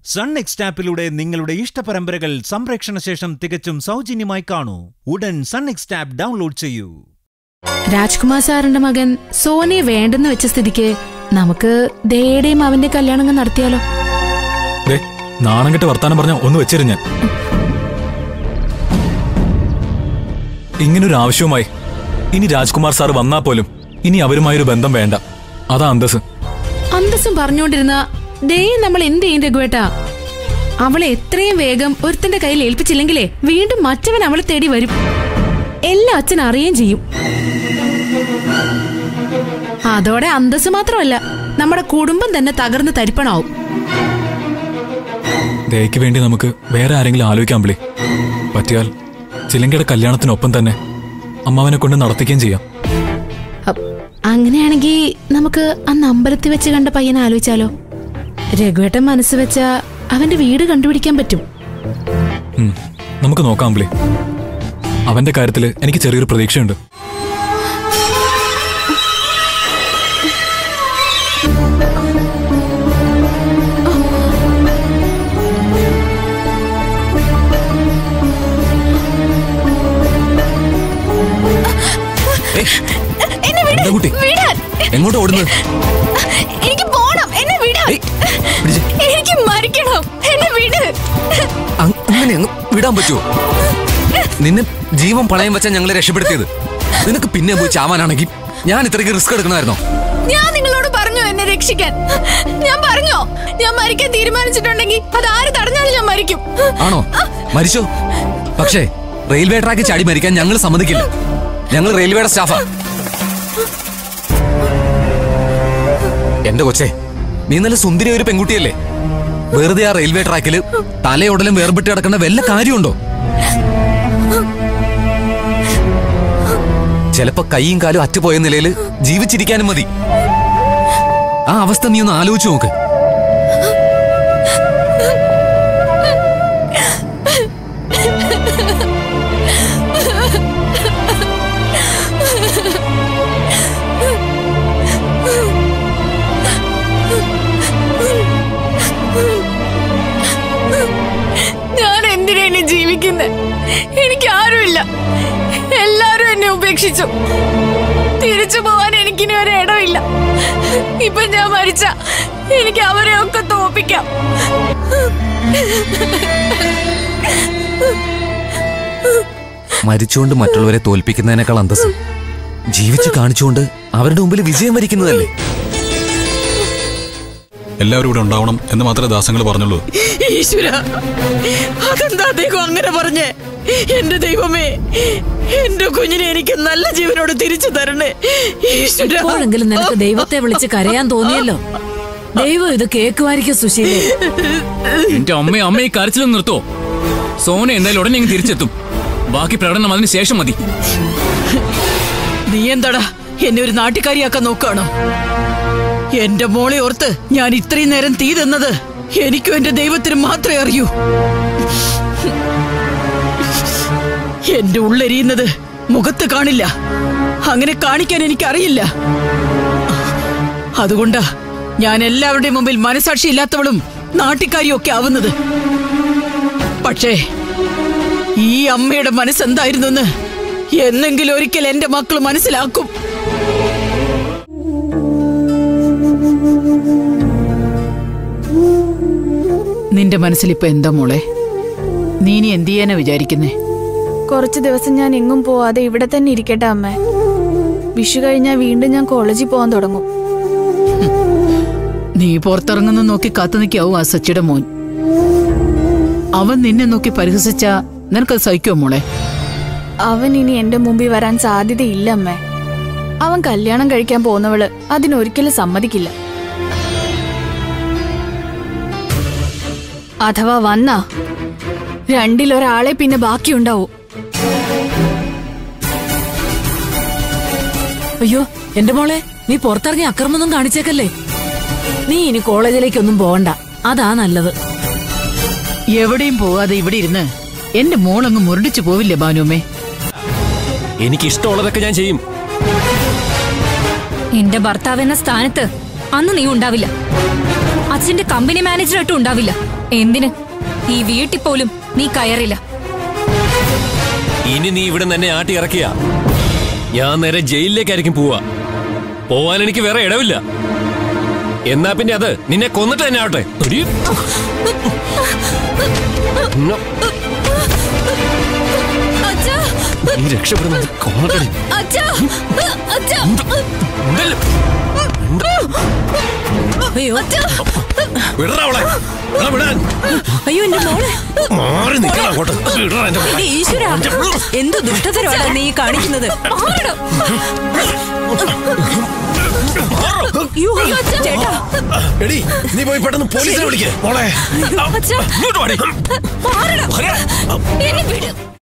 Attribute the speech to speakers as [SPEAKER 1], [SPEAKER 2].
[SPEAKER 1] Sun next ആപ്പിലൂടെ നിങ്ങളുടെ ഇഷ്ടപരമ്പരകൾ സംപ്രേക്ഷണ ശേഷം തികച്ചും സൗജന്യമായി കാണൂ ഉടൻ സൺ നെക്സ്റ്റ് ആപ്പ് ഡൗൺലോഡ് ചെയ്യൂ
[SPEAKER 2] രാജ്കുമാർ സാറിന്റെ മകൻ സോനയെ വേണ്ടെന്ന് വെച്ച സ്ഥിതിക്ക് നമുക്ക് ദയുടെയും അവന്റെ കല്യാണം അങ്ങ് നടത്തിയാലോ
[SPEAKER 3] ദേ നാണം കെട്ട് വർത്താനം പറഞ്ഞ ഒന്ന് വെച്ചിരു ഞാൻ ഇങ്ങനൊരു ആവശ്യവുമായി ഇനി രാജ്കുമാർ സാർ വന്നാ പോലും ഇനി അവരുമായൊരു ബന്ധം വേണ്ട അതാ അന്തസ്
[SPEAKER 2] അന്തസ്സും പറഞ്ഞുകൊണ്ടിരുന്ന ദയും നമ്മൾ എന്ത് ചെയ്യും രഘുവേട്ടാ അവളെ എത്രയും വേഗം ഒരുത്തന്റെ കയ്യിൽ ഏൽപ്പിച്ചില്ലെങ്കിലേ വീണ്ടും മറ്റവൻ അവളെ തേടി വരും എല്ലാം അച്ഛൻ അറിയുകയും ചെയ്യും അതോടെ അന്തസ് മാത്രമല്ല നമ്മുടെ കുടുംബം തന്നെ തകർന്ന് തരിപ്പണാവും
[SPEAKER 3] ദയക്ക് വേണ്ടി നമുക്ക് വേറെ ആരെങ്കിലും ആലോചിക്കാൻ വിളി പറ്റിയാൽ ചിലങ്കയുടെ കല്യാണത്തിനൊപ്പം തന്നെ അമ്മാവനെ കൊണ്ട് നടത്തിക്കുകയും ചെയ്യാം
[SPEAKER 2] അപ്പ് അങ്ങനെയാണെങ്കിൽ നമുക്ക് അന്ന് അമ്പലത്തിൽ വെച്ച് കണ്ട പയ്യനെ ആലോചിച്ചാലോ രഘുവേട്ടൻ മനസ്സ് വെച്ച അവന്റെ വീട് കണ്ടുപിടിക്കാൻ പറ്റും
[SPEAKER 3] ഉം, നമുക്ക് നോക്കാം വിളി അവന്റെ കാര്യത്തിൽ എനിക്ക് ചെറിയൊരു പ്രതീക്ഷയുണ്ട്
[SPEAKER 4] എന്താ കുട്ടി എങ്ങോട്ട് ഓടുന്നത്
[SPEAKER 5] എനിക്ക് പോണം എന്നെ വിടാൻ
[SPEAKER 4] ഏയ്, പിടിച്ച്.
[SPEAKER 5] എനിക്ക് മരിക്കണം എന്നെ വിട്
[SPEAKER 4] അങ്- അങ്ങനെ അങ്ങ് വിടാൻ പറ്റുമോ നിന്നെ ജീവൻ പണയം വെച്ചാ ഞങ്ങളെ രക്ഷപ്പെടുത്തിയത് നിനക്ക് പിന്നെ പോയി ചാവാനാണെങ്കിൽ ഞാൻ ഇത്രയ്ക്ക് റിസ്ക് എടുക്കണമായിരുന്നോ
[SPEAKER 5] ഞാൻ നിങ്ങളോട് പറഞ്ഞു എന്നെ രക്ഷിക്കാൻ ഞാൻ പറഞ്ഞോ ഞാൻ മരിക്കാൻ തീരുമാനിച്ചിട്ടുണ്ടെങ്കിൽ അത് ആര് തടഞ്ഞാലും ഞാൻ മരിക്കും
[SPEAKER 4] ആണോ മരിച്ചോ പക്ഷേ റെയിൽവേ ട്രാക്കിൽ ചാടി മരിക്കാൻ ഞങ്ങൾ സമ്മതിക്കില്ല ഞങ്ങൾ റെയിൽവേയുടെ സ്റ്റാഫാ എന്റെ കൊച്ചേ നീ നല്ല സുന്ദരി ഒരു പെൺകുട്ടിയല്ലേ വെറുതെ ആ റെയിൽവേ ട്രാക്കിൽ തലയോടലും വേർപെട്ട് കിടക്കുന്ന വല്ല കാര്യമുണ്ടോ ചിലപ്പോ കൈയും കാലും അറ്റുപോയ നിലയിൽ ജീവിച്ചിരിക്കാനും മതി ആ അവസ്ഥ നീ ഒന്ന് ആലോചിച്ചു നോക്ക്
[SPEAKER 5] ഞാൻ എന്തിനാ ഇനി ജീവിക്കുന്നത് എനിക്ക് ആരുമില്ല എല്ലാരും എന്നെ ഉപേക്ഷിച്ചു തിരിച്ചു പോവാൻ എനിക്കിനി ഒരു ഇടമില്ല ഇപ്പൊ ഞാൻ മരിച്ച എനിക്ക് അവരെ ഒക്കെ തോപ്പിക്കാം
[SPEAKER 4] മരിച്ചുകൊണ്ട് മറ്റുള്ളവരെ തോൽപ്പിക്കുന്നതിനേക്കാൾ അന്തസ് ജീവിച്ചു കാണിച്ചുകൊണ്ട് അവരുടെ മുമ്പിൽ വിജയം വരിക്കുന്നതല്ലേ
[SPEAKER 3] എല്ലാവരും ഇവിടെ ഉണ്ടാവണം എന്ന് മാത്രമേ ദാസങ്ങൾ പറഞ്ഞുള്ളൂ
[SPEAKER 6] ഈശ്വര അതെന്താ അദ്ദേഹം അങ്ങനെ പറഞ്ഞേ എന്റെ ദൈവമേ എന്റെ കുഞ്ഞിനെ എനിക്ക് നല്ല ജീവനോട് തിരിച്ചു തരണേ ഈശ്വര
[SPEAKER 7] ഇപ്പോഴെങ്കിലും നിനക്ക് ദൈവത്തെ വിളിച്ച് കരയാൻ തോന്നിയല്ലോ ദൈവം ഇത് കേക്കുമായിരിക്കും സുശീലേ
[SPEAKER 8] എന്റെ അമ്മയെ അമ്മയെ കരച്ചിലും നിർത്തോ സോന എന്തായാലും ഉടനെ ഇങ്ങ് തിരിച്ചെത്തും ബാക്കി പ്രകടനം അതിന് ശേഷം മതി
[SPEAKER 6] നീ എന്താടാ എന്നെ ഒരു നാട്ടുകാരിയാക്കാൻ നോക്കാണോ എന്റെ മോളെ ഓർത്ത് ഞാൻ ഇത്രയും നേരം തീ തന്നത് എനിക്കും എന്റെ ദൈവത്തിനും മാത്രമേ അറിയൂ എന്റെ ഉള്ളെരിയുന്നത് മുഖത്ത് കാണില്ല അങ്ങനെ കാണിക്കാൻ എനിക്കറിയില്ല അതുകൊണ്ടാ ഞാൻ എല്ലാവരുടെയും മുമ്പിൽ മനസാക്ഷി ഇല്ലാത്തവളും നാട്ടിക്കാരിയും ഒക്കെ ആവുന്നത് പക്ഷേ ഈ അമ്മയുടെ മനസ്സെന്തായിരുന്നു എന്ന് എന്നെങ്കിലും ഒരിക്കൽ എന്റെ മക്കൾ മനസ്സിലാക്കും നിന്റെ മനസ്സിലിപ്പോ എന്താ മോളെ നീ ഇനി എന്ത് ചെയ്യാനാ വിചാരിക്കുന്നേ
[SPEAKER 9] കുറച്ച് ദിവസം ഞാൻ എങ്ങും പോവാതെ ഇവിടെ തന്നെ ഇരിക്കട്ടെ അമ്മ വിഷു കഴിഞ്ഞാൽ വീണ്ടും ഞാൻ കോളേജിൽ പോകാൻ തുടങ്ങും
[SPEAKER 6] നീ പുറത്തിറങ്ങുന്ന നോക്കി കാത്തു നിൽക്കാവും ആ സച്ചിയുടെ മോൻ അവൻ നിന്നെ നോക്കി പരിഹസിച്ച നിനക്കത് സഹിക്കുമോ മോളെ
[SPEAKER 9] അവൻ ഇനി എന്റെ മുമ്പിൽ വരാൻ സാധ്യതയില്ല അമ്മേ അവൻ കല്യാണം കഴിക്കാൻ പോകുന്നവള് അതിനൊരിക്കലും സമ്മതിക്കില്ല അഥവാ വന്നാ രണ്ടിലൊരാളെ പിന്നെ ബാക്കിയുണ്ടാവും
[SPEAKER 7] അയ്യോ എന്റെ മോളെ നീ പുറത്തിറങ്ങി അക്രമൊന്നും കാണിച്ചേക്കല്ലേ നീ ഇനി കോളേജിലേക്കൊന്നും പോകണ്ട അതാ നല്ലത്
[SPEAKER 6] എവിടെയും പോവാതെ ഇവിടെ ഇരുന്ന് എന്റെ മോളങ്ങ് മുരടിച്ചു പോവില്ലേ ബാനുമ്മേ
[SPEAKER 10] എനിക്ക് ഇഷ്ടമുള്ളതൊക്കെ ഞാൻ ചെയ്യും
[SPEAKER 11] എന്റെ ഭർത്താവ് എന്ന സ്ഥാനത്ത് അന്ന് നീ ഉണ്ടാവില്ല അച്ഛന്റെ കമ്പനി മാനേജറായിട്ടും ഉണ്ടാവില്ല എന്തിന് ഈ വീട്ടിൽ പോലും നീ കയറില്ല
[SPEAKER 10] ഇനി നീ ഇവിടെ തന്നെ ആട്ടി ഇറക്കിയ ഞാൻ നേരെ ജയിലിലേക്കായിരിക്കും പോവാ പോവാൻ എനിക്ക് വേറെ ഇടവില്ല എന്നാ പിന്നെ അത് നിന്നെ കൊന്നിട്ട് തന്നെ ആവട്ടെ എടീ. ഉം.
[SPEAKER 5] അച്ഛാ
[SPEAKER 10] നീ രക്ഷപ്പെടുന്നത് കൊന്നട്ടെടി.
[SPEAKER 5] അച്ഛാ അച്ഛാ
[SPEAKER 10] ഉണ്ടല്ലോ.
[SPEAKER 7] അയ്യോ
[SPEAKER 10] വിടറാ അവളെ. എടാ, വിടാൻ.
[SPEAKER 7] അയ്യോ എന്റെ മോളെ
[SPEAKER 10] മാറി നിൽക്കണം അങ്ങോട്ട് വിടറാ എന്റെ മോളെ.
[SPEAKER 7] എന്റെ ഈശ്വര എന്ത് ദുഷ്ടതരമാണ് നീ കാണിക്കുന്നത് അയ്യോ, ചേട്ടാ
[SPEAKER 10] എടി നീ പോയി പെട്ടെന്ന് പോലീസിനെ വിളിക്കേ മോളെ
[SPEAKER 5] അച്ഛാ
[SPEAKER 10] ഇങ്ങോട്ട് വാടി
[SPEAKER 5] മാറണം എന്നെ വിട്